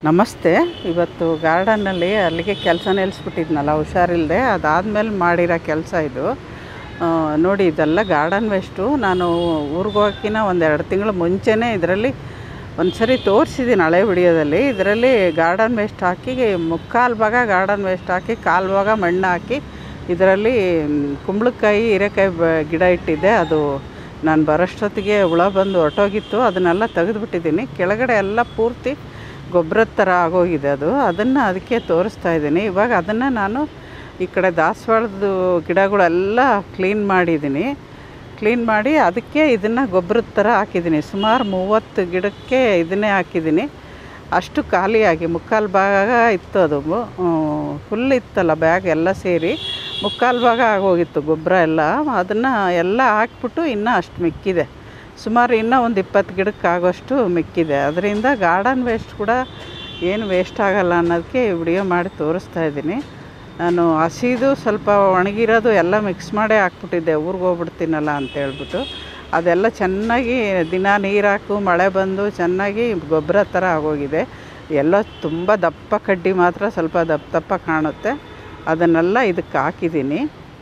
ನಮಸ್ತೆ ಇವತ್ತು ಗಾರ್ಡನ್ನಲ್ಲಿ ಅಲ್ಲಿಗೆ ಕೆಲಸ ನಿಲ್ಲಿಸ್ಬಿಟ್ಟಿದ್ನಲ್ಲ ಹುಷಾರಿಲ್ಲದೆ ಅದಾದಮೇಲೆ ಮಾಡಿರೋ ಕೆಲಸ ಇದು ಆ, ನೋಡಿ ಇದೆಲ್ಲ ಗಾರ್ಡನ್ ವೇಸ್ಟು ನಾನು ಊರಿಗೆ ಹೋಗೋಕ್ಕಿಂತ ಒಂದು ಎರಡು ತಿಂಗಳು ಮುಂಚೆನೇ ಇದರಲ್ಲಿ ಒಂದು ಸರಿ ತೋರಿಸಿದ್ದೀನಿ ಹಳೆ ವಿಡಿಯೋದಲ್ಲಿ ಇದರಲ್ಲಿ ಗಾರ್ಡನ್ ವೇಸ್ಟ್ ಹಾಕಿ ಮುಕ್ಕಾಲು ಭಾಗ ಗಾರ್ಡನ್ ವೇಸ್ಟ್ ಹಾಕಿ ಕಾಲು ಭಾಗ ಮಣ್ಣು ಹಾಕಿ ಇದರಲ್ಲಿ ಮ್, ಕುಂಬಳಕಾಯಿ ಹೀರೆಕಾಯಿ ಬ ಗಿಡ ಇಟ್ಟಿದ್ದೆ ಅದು ನಾನು ಬರೋಷ್ಟೊತ್ತಿಗೆ ಹುಳ ಬಂದು ಹೊರಟೋಗಿತ್ತು ಅದನ್ನೆಲ್ಲ ತೆಗೆದುಬಿಟ್ಟಿದ್ದೀನಿ ಕೆಳಗಡೆ ಎಲ್ಲ ಪೂರ್ತಿ ಗೊಬ್ಬರದ ಥರ ಆಗೋಗಿದೆ ಅದು ಅದನ್ನು ಅದಕ್ಕೆ ತೋರಿಸ್ತಾ ಇದ್ದೀನಿ ಇವಾಗ ಅದನ್ನು ನಾನು ಈ ಕಡೆ ದಾಸವಾಳದ ಗಿಡಗಳೆಲ್ಲ ಕ್ಲೀನ್ ಮಾಡಿದ್ದೀನಿ ಕ್ಲೀನ್ ಮಾಡಿ ಅದಕ್ಕೆ ಇದನ್ನು ಗೊಬ್ಬರದ ಥರ ಹಾಕಿದ್ದೀನಿ ಸುಮಾರು ಮೂವತ್ತು ಗಿಡಕ್ಕೆ ಇದನ್ನೇ ಹಾಕಿದ್ದೀನಿ ಅಷ್ಟು ಖಾಲಿಯಾಗಿ ಮುಕ್ಕಾಲು ಭಾಗ ಇತ್ತು ಅದು ಫುಲ್ ಇತ್ತಲ್ಲ ಬ್ಯಾಗ್ ಎಲ್ಲ ಸೇರಿ ಮುಕ್ಕಾಲು ಭಾಗ ಆಗೋಗಿತ್ತು ಗೊಬ್ಬರ ಎಲ್ಲ ಅದನ್ನು ಎಲ್ಲ ಹಾಕ್ಬಿಟ್ಟು ಇನ್ನೂ ಅಷ್ಟು ಮಿಕ್ಕಿದೆ ಸುಮಾರು ಇನ್ನೂ ಒಂದು ಇಪ್ಪತ್ತು ಗಿಡಕ್ಕೆ ಆಗೋಷ್ಟು ಮಿಕ್ಕಿದೆ ಅದರಿಂದ ಗಾರ್ಡನ್ ವೇಸ್ಟ್ ಕೂಡ ಏನು ವೇಸ್ಟ್ ಆಗಲ್ಲ ಅನ್ನೋದಕ್ಕೆ ವಿಡಿಯೋ ಮಾಡಿ ತೋರಿಸ್ತಾ ಇದ್ದೀನಿ ನಾನು ಹಸಿದು ಸ್ವಲ್ಪ ಒಣಗಿರೋದು ಎಲ್ಲ ಮಿಕ್ಸ್ ಮಾಡೇ ಹಾಕ್ಬಿಟ್ಟಿದ್ದೆ ಊರಿಗೆ ಹೋಗ್ಬಿಡ್ತೀನಲ್ಲ ಅಂತ ಹೇಳ್ಬಿಟ್ಟು ಅದೆಲ್ಲ ಚೆನ್ನಾಗಿ ದಿನ ನೀರು ಹಾಕು ಮಳೆ ಬಂದು ಚೆನ್ನಾಗಿ ಗೊಬ್ಬರ ಥರ ಆಗೋಗಿದೆ ಎಲ್ಲ ತುಂಬ ದಪ್ಪ ಕಡ್ಡಿ ಮಾತ್ರ ಸ್ವಲ್ಪ ದಪ್ಪ ದಪ್ಪ ಕಾಣುತ್ತೆ ಅದನ್ನೆಲ್ಲ ಇದಕ್ಕೆ ಹಾಕಿದ್ದೀನಿ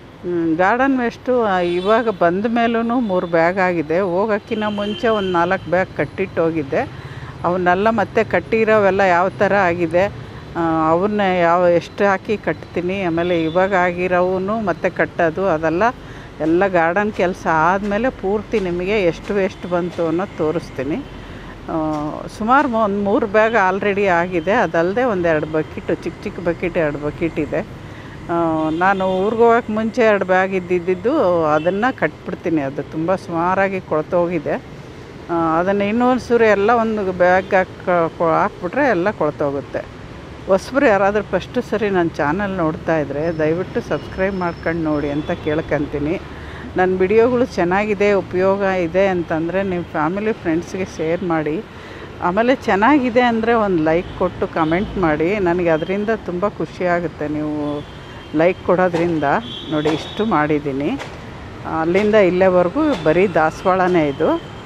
ಗಾರ್ಡನ್ ವೇಸ್ಟು ಇವಾಗ ಬಂದ ಮೇಲೂ ಮೂರು ಬ್ಯಾಗ್ ಆಗಿದೆ ಹೋಗೋಕ್ಕಿಂತ ಮುಂಚೆ ಒಂದು ನಾಲ್ಕು ಬ್ಯಾಗ್ ಕಟ್ಟಿಟ್ಟು ಹೋಗಿದ್ದೆ ಅವನ್ನೆಲ್ಲ ಮತ್ತೆ ಕಟ್ಟಿರೋವೆಲ್ಲ ಯಾವ ಥರ ಆಗಿದೆ ಆ, ಅವನ್ನ ಯಾವ ಎಷ್ಟು ಹಾಕಿ ಕಟ್ತೀನಿ ಆಮೇಲೆ ಇವಾಗ ಆಗಿರೋವು ಮತ್ತೆ ಕಟ್ಟೋದು ಅದೆಲ್ಲ ಎಲ್ಲ ಗಾರ್ಡನ್ ಕೆಲಸ ಆದಮೇಲೆ ಪೂರ್ತಿ ನಿಮಗೆ ಎಷ್ಟು ವೇಸ್ಟ್ ಬಂತು ಅನ್ನೋದು ತೋರಿಸ್ತೀನಿ ಆ, ಸುಮಾರು ಒಂದು ಮೂರು ಬ್ಯಾಗ್ ಆಲ್ರೆಡಿ ಆಗಿದೆ ಅದಲ್ಲದೆ ಒಂದೆರಡು ಬಕೆಟು ಚಿಕ್ಕ ಚಿಕ್ಕ ಬಕೆಟ್ ಎರಡು ಬಕೆಟ್ ಇದೆ ಆ, ನಾನು ಊರಿಗೆ ಹೋಗೋಕೆ ಮುಂಚೆ ಎರಡು ಬ್ಯಾಗ್ ಇದ್ದಿದ್ದು ಅದನ್ನು ಕಟ್ಬಿಡ್ತೀನಿ ಅದು ತುಂಬ ಸುಮಾರಾಗಿ ಕೊಳ್ತೋಗಿದೆ ಆ, ಅದನ್ನು ಇನ್ನೊಂದು ಸೂರಿ ಎಲ್ಲ ಒಂದು ಬ್ಯಾಗ್ ಹಾಕಿ ಹಾಕ್ಬಿಟ್ರೆ ಎಲ್ಲ ಕೊಳ್ತೋಗುತ್ತೆ ಹೊಸಬ್ರು ಯಾರಾದರೂ ಫಸ್ಟು ಸರಿ ನನ್ನ ಚಾನಲ್ ನೋಡ್ತಾ ಇದ್ದರೆ ದಯವಿಟ್ಟು ಸಬ್ಸ್ಕ್ರೈಬ್ ಮಾಡ್ಕೊಂಡು ನೋಡಿ ಅಂತ ಕೇಳ್ಕೊಂತೀನಿ ನನ್ನ ವಿಡಿಯೋಗಳು ಚೆನ್ನಾಗಿದೆ ಉಪಯೋಗ ಇದೆ ಅಂತಂದರೆ ನಿಮ್ಮ ಫ್ಯಾಮಿಲಿ ಫ್ರೆಂಡ್ಸ್ಗೆ ಶೇರ್ ಮಾಡಿ ಆಮೇಲೆ ಚೆನ್ನಾಗಿದೆ ಅಂದರೆ ಒಂದು ಲೈಕ್ ಕೊಟ್ಟು ಕಮೆಂಟ್ ಮಾಡಿ ನನಗೆ ಅದರಿಂದ ತುಂಬ ಖುಷಿ ಆಗುತ್ತೆ ನೀವು ಲೈಕ್ ಕೊಡೋದ್ರಿಂದ ನೋಡಿ ಇಷ್ಟು ಮಾಡಿದ್ದೀನಿ ಅಲ್ಲಿಂದ ಇಲ್ಲೇವರೆಗೂ ಬರೀ ದಾಸವಾಳನೇ ಇದು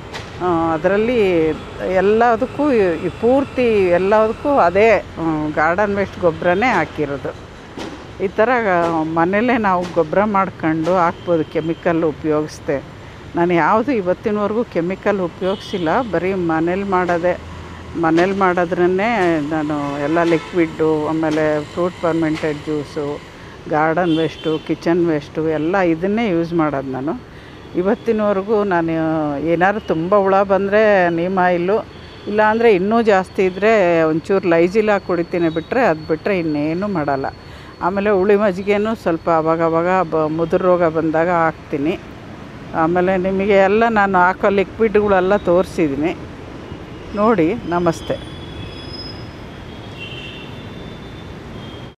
ಅದರಲ್ಲಿ ಎಲ್ಲದಕ್ಕೂ ಈ- ಈ ಪೂರ್ತಿ ಎಲ್ಲದಕ್ಕೂ ಅದೇ ಗಾರ್ಡನ್ ವೇಸ್ಟ್ ಗೊಬ್ಬರನೇ ಹಾಕಿರೋದು ಈ ಥರ ಮನೇಲೇ ನಾವು ಗೊಬ್ಬರ ಮಾಡ್ಕೊಂಡು ಹಾಕ್ಬೋದು ಕೆಮಿಕಲ್ ಉಪಯೋಗಿಸ್ದೆ ನಾನು ಯಾವುದು ಇವತ್ತಿನವರೆಗೂ ಕೆಮಿಕಲ್ ಉಪಯೋಗಿಸಿಲ್ಲ ಬರೀ ಮನೇಲಿ ಮಾಡೋದೇ ಮನೇಲಿ ಮಾಡೋದ್ರನ್ನೇ ನಾನು ಎಲ್ಲ ಲಿಕ್ವಿಡ್ಡು ಆಮೇಲೆ fruit fermented juice garden waste kitchen waste ಎಲ್ಲ ಇದನ್ನೇ ಯೂಸ್ ಮಾಡೋದು ನಾನು ಇವತ್ತಿನವರೆಗೂ ನಾನು ಏನಾದ್ರು ತುಂಬ ಹುಳ ಬಂದರೆ ನೀಮ್ ಆಯಿಲು ಇಲ್ಲಾಂದರೆ ಇನ್ನೂ ಜಾಸ್ತಿ ಇದ್ದರೆ ಒಂಚೂರು ಲೈಜಿಲ್ ಹಾಕಿ ಕುಡಿತೀನಿ ಬಿಟ್ಟರೆ ಅದು ಬಿಟ್ಟರೆ ಇನ್ನೇನು ಮಾಡಲ್ಲ ಆಮೇಲೆ ಹುಳಿ ಮಜ್ಜಿಗೆನೂ ಸ್ವಲ್ಪ ಅವಾಗವಾಗ ಬ ಮುದುರು ರೋಗ ಬಂದಾಗ ಹಾಕ್ತೀನಿ ಆಮೇಲೆ ನಿಮಗೆ ಎಲ್ಲ ನಾನು ಹಾಕೋ ಲಿಕ್ವಿಡ್ಗಳೆಲ್ಲ ತೋರಿಸಿದ್ದೀನಿ ನೋಡಿ ನಮಸ್ತೆ